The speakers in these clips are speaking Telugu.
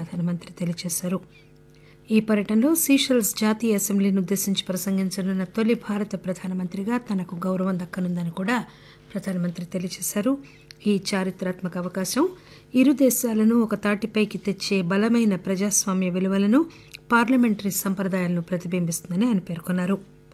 ప్రధానమంత్రి తెలియజేశారు ఈ పర్యటనలో సీషెల్స్ జాతీయ అసెంబ్లీని ఉద్దేశించి ప్రసంగించనున్న తొలి భారత ప్రధానమంత్రిగా తనకు గౌరవం దక్కనుందని కూడా ప్రధానమంత్రి తెలియజేశారు ఈ చారిత్రాత్మక అవకాశం ఇరు దేశాలను ఒక తాటిపైకి తెచ్చే బలమైన ప్రజాస్వామ్య విలువలను పార్లమెంటరీ సంప్రదాయాలను ప్రతిబింబిస్తుందని ఆయన పేర్కొన్నారు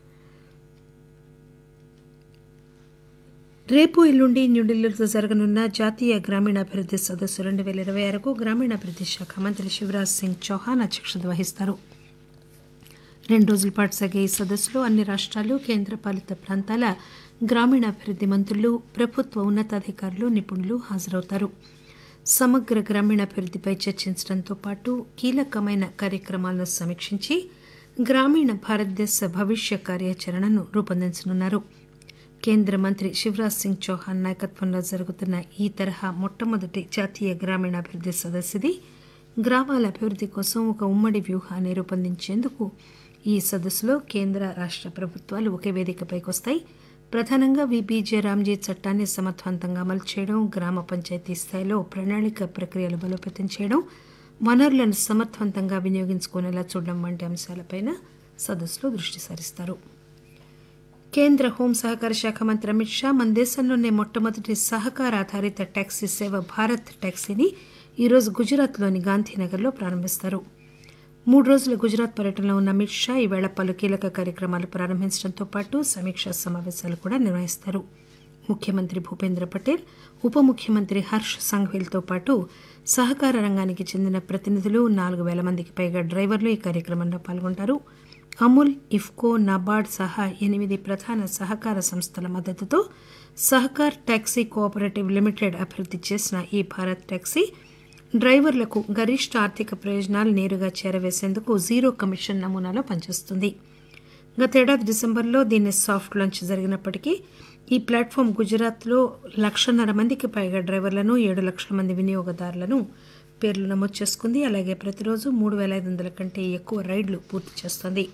రేపు ఎల్లుండి న్యూఢిల్లీలో జరగనున్న జాతీయ గ్రామీణాభివృద్ధి సదస్సు రెండు వేల ఇరవై ఆరుకు గ్రామీణాభివృద్ధి శాఖ మంత్రి శివరాజ్ సింగ్ చౌహాన్ అధ్యక్షత వహిస్తారు రెండు రోజుల పాటు సాగే ఈ సదస్సులో అన్ని రాష్ట్రాలు కేంద్రపాలిత ప్రాంతాల గ్రామీణాభివృద్ధి మంత్రులు ప్రభుత్వ ఉన్నతాధికారులు నిపుణులు హాజరవుతారు సమగ్ర గ్రామీణాభివృద్ధిపై చర్చించడంతో పాటు కీలకమైన కార్యక్రమాలను సమీక్షించి గ్రామీణ భారతదేశ భవిష్య కార్యాచరణను రూపొందించనున్నారు కేంద్ర మంత్రి శివరాజ్ సింగ్ చౌహాన్ నాయకత్వంలో జరుగుతున్న ఈ తరహా మొట్టమొదటి జాతీయ గ్రామీణాభివృద్ధి సదస్సుది గ్రామాల అభివృద్ధి కోసం ఒక ఉమ్మడి వ్యూహాన్ని రూపొందించేందుకు ఈ సదస్సులో కేంద్ర రాష్ట్ర ప్రభుత్వాలు ఒకే వేదికపైకి వస్తాయి ప్రధానంగా విబీజే రామ్జీ చట్టాన్ని సమర్థవంతంగా అమలు చేయడం గ్రామ పంచాయతీ స్థాయిలో ప్రణాళిక ప్రక్రియలు బలోపేతం చేయడం వనరులను సమర్థవంతంగా వినియోగించుకునేలా చూడడం వంటి అంశాలపైన సదస్సులో దృష్టి సారిస్తారు కేంద్ర హోం సహకార శాఖ మంత్రి అమిత్ షా మన దేశంలోనే మొట్టమొదటి సహకార ఆధారిత టాక్సీ సేవ భారత్ టాక్సీని ఈరోజు గుజరాత్లోని గాంధీనగర్లో ప్రారంభిస్తారు మూడు రోజుల గుజరాత్ పర్యటనలో ఉన్న అమిత్ షా ఈవేళ పలు కీలక కార్యక్రమాలు ప్రారంభించడంతో పాటు సమీక్షా సమావేశాలు కూడా నిర్వహిస్తారు ముఖ్యమంత్రి భూపేంద్ర పటేల్ ఉప ముఖ్యమంత్రి హర్ష్ సంఘ్వీలతో పాటు సహకార రంగానికి చెందిన ప్రతినిధులు నాలుగు వేల మందికి పైగా డ్రైవర్లు ఈ కార్యక్రమంలో పాల్గొంటారు అమూల్ ఇఫ్కో నాబార్డ్ సహా ఎనిమిది ప్రధాన సహకార సంస్థల మద్దతుతో సహకార్ టాక్సీ కోఆపరేటివ్ లిమిటెడ్ అభివృద్ధి చేసిన ఈ భారత్ టాక్సీ డ్రైవర్లకు గరిష్ట ఆర్థిక ప్రయోజనాలు నేరుగా చేరవేసేందుకు జీరో కమిషన్ నమూనాలో పనిచేస్తుంది గతేడాది డిసెంబర్లో దీన్ని సాఫ్ట్ లాంచ్ జరిగినప్పటికీ ఈ ప్లాట్ఫామ్ గుజరాత్లో లక్షన్నర మందికి పైగా డ్రైవర్లను ఏడు లక్షల మంది వినియోగదారులను పేర్లు నమోదు చేసుకుంది అలాగే ప్రతిరోజు మూడు వేల ఐదు వందల కంటే ఎక్కువ రైళ్లు పూర్తి చేస్తోంది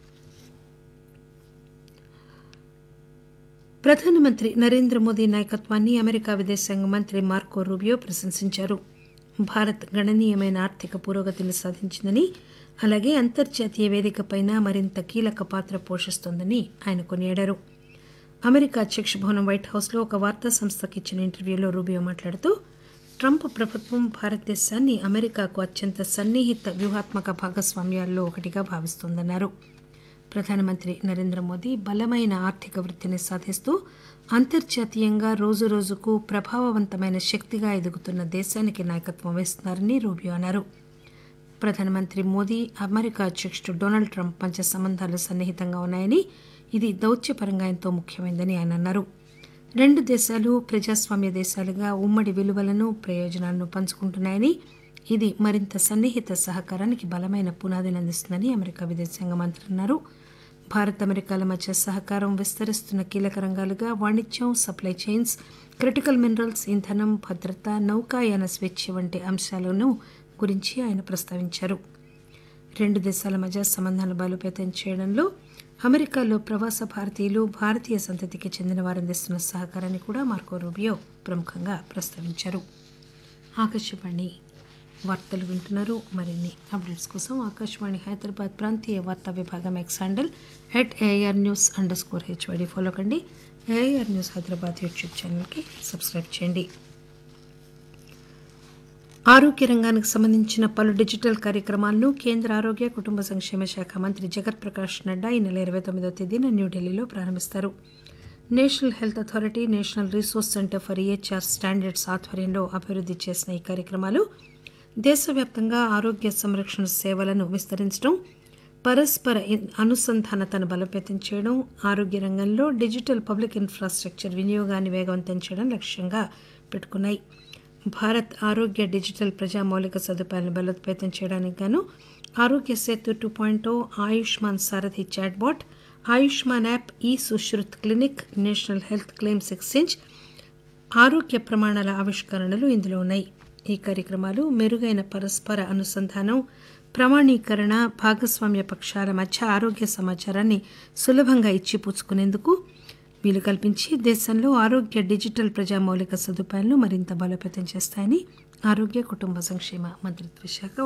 ప్రధానమంత్రి నరేంద్ర మోదీ నాయకత్వాన్ని అమెరికా విదేశాంగ మంత్రి మార్కో రూబియో ప్రశంసించారు భారత్ గణనీయమైన ఆర్థిక పురోగతిని సాధించిందని అలాగే అంతర్జాతీయ వేదికపైన మరింత కీలక పాత్ర పోషిస్తోందని ఆయన కొనియాడారు అమెరికా అధ్యక్ష భవనం వైట్ హౌస్లో ఒక వార్తా సంస్థకి ఇచ్చిన ఇంటర్వ్యూలో రూబియో మాట్లాడుతూ ట్రంప్ ప్రభుత్వం భారతదేశాన్ని అమెరికాకు అత్యంత సన్నిహిత వ్యూహాత్మక భాగస్వామ్యాల్లో ఒకటిగా భావిస్తోందన్నారు ప్రధానమంత్రి నరేంద్ర మోదీ బలమైన ఆర్థిక వృద్ధిని సాధిస్తూ అంతర్జాతీయంగా రోజురోజుకు ప్రభావవంతమైన శక్తిగా ఎదుగుతున్న దేశానికి నాయకత్వం వహిస్తున్నారని రూబియో అన్నారు ప్రధానమంత్రి మోదీ అమెరికా అధ్యక్షుడు డొనాల్డ్ ట్రంప్ మధ్య సంబంధాలు సన్నిహితంగా ఉన్నాయని ఇది దౌత్యపరంగా ఎంతో ముఖ్యమైనదని ఆయన అన్నారు రెండు దేశాలు ప్రజాస్వామ్య దేశాలుగా ఉమ్మడి విలువలను ప్రయోజనాలను పంచుకుంటున్నాయని ఇది మరింత సన్నిహిత సహకారానికి బలమైన పునాదిని అందిస్తుందని అమెరికా విదేశాంగ మంత్రి అన్నారు భారత్ అమెరికాల మధ్య సహకారం విస్తరిస్తున్న కీలక రంగాలుగా వాణిజ్యం సప్లై చైన్స్ క్రిటికల్ మినరల్స్ ఇంధనం భద్రత నౌకాయాన స్వేచ్ఛ వంటి అంశాలను గురించి ఆయన ప్రస్తావించారు రెండు దేశాల మధ్య సంబంధాలు బలోపేతం చేయడంలో అమెరికాలో ప్రవాస భారతీయులు భారతీయ సంతతికి చెందిన వారు అందిస్తున్న సహకారాన్ని కూడా మార్కో రూబియో ప్రముఖంగా ప్రస్తావించారు ఆకాశవాణి వార్తలు వింటున్నారు మరిన్ని అప్డేట్స్ కోసం ఆకాశవాణి హైదరాబాద్ ప్రాంతీయ వార్తా విభాగం ఎక్స్ హ్యాండిల్ హెడ్ AR news underscore HYD follow కండి ఏఆర్ న్యూస్ హైదరాబాద్ యూట్యూబ్ ఛానల్కి సబ్స్క్రైబ్ చేయండి ఆరోగ్య రంగానికి సంబంధించిన పలు డిజిటల్ కార్యక్రమాలను కేంద్ర ఆరోగ్య కుటుంబ సంక్షేమ శాఖ మంత్రి జగత్ ప్రకాష్ నడ్డా ఈ నెల ఇరవై తొమ్మిదో తేదీన న్యూఢిల్లీలో ప్రారంభిస్తారు national health authority national resource centre for EHR standards ఆధ్వర్యంలో అభివృద్ధి చేసిన ఈ కార్యక్రమాలు దేశవ్యాప్తంగా ఆరోగ్య సంరక్షణ సేవలను విస్తరించడం పరస్పర అనుసంధానతను బలోపేతం చేయడం ఆరోగ్య రంగంలో డిజిటల్ పబ్లిక్ ఇన్ఫ్రాస్ట్రక్చర్ వినియోగాన్ని వేగవంతం చేయడం లక్ష్యంగా పెట్టుకున్నాయి భారత్ ఆరోగ్య డిజిటల్ ప్రజా మౌలిక సదుపాయాలను బలోపేతం చేయడానికి గాను Aarogya Setu two point Ayushman Saarthi chatbot Ayushman app e Sushrut clinic national health claims exchange ఆరోగ్య ప్రమాణాల ఆవిష్కరణలు ఇందులో ఉన్నాయి ఈ కార్యక్రమాలు మెరుగైన పరస్పర అనుసంధానం ప్రమాణీకరణ భాగస్వామ్య పక్షాల మధ్య ఆరోగ్య సమాచారాన్ని సులభంగా ఇచ్చిపుచ్చుకునేందుకు వీలు కల్పించి దేశంలో ఆరోగ్య డిజిటల్ ప్రజా మౌలిక సదుపాయాలను మరింత బలోపేతం చేస్తాయని ఆరోగ్య కుటుంబ సంక్షేమ మంత్రిత్వ శాఖ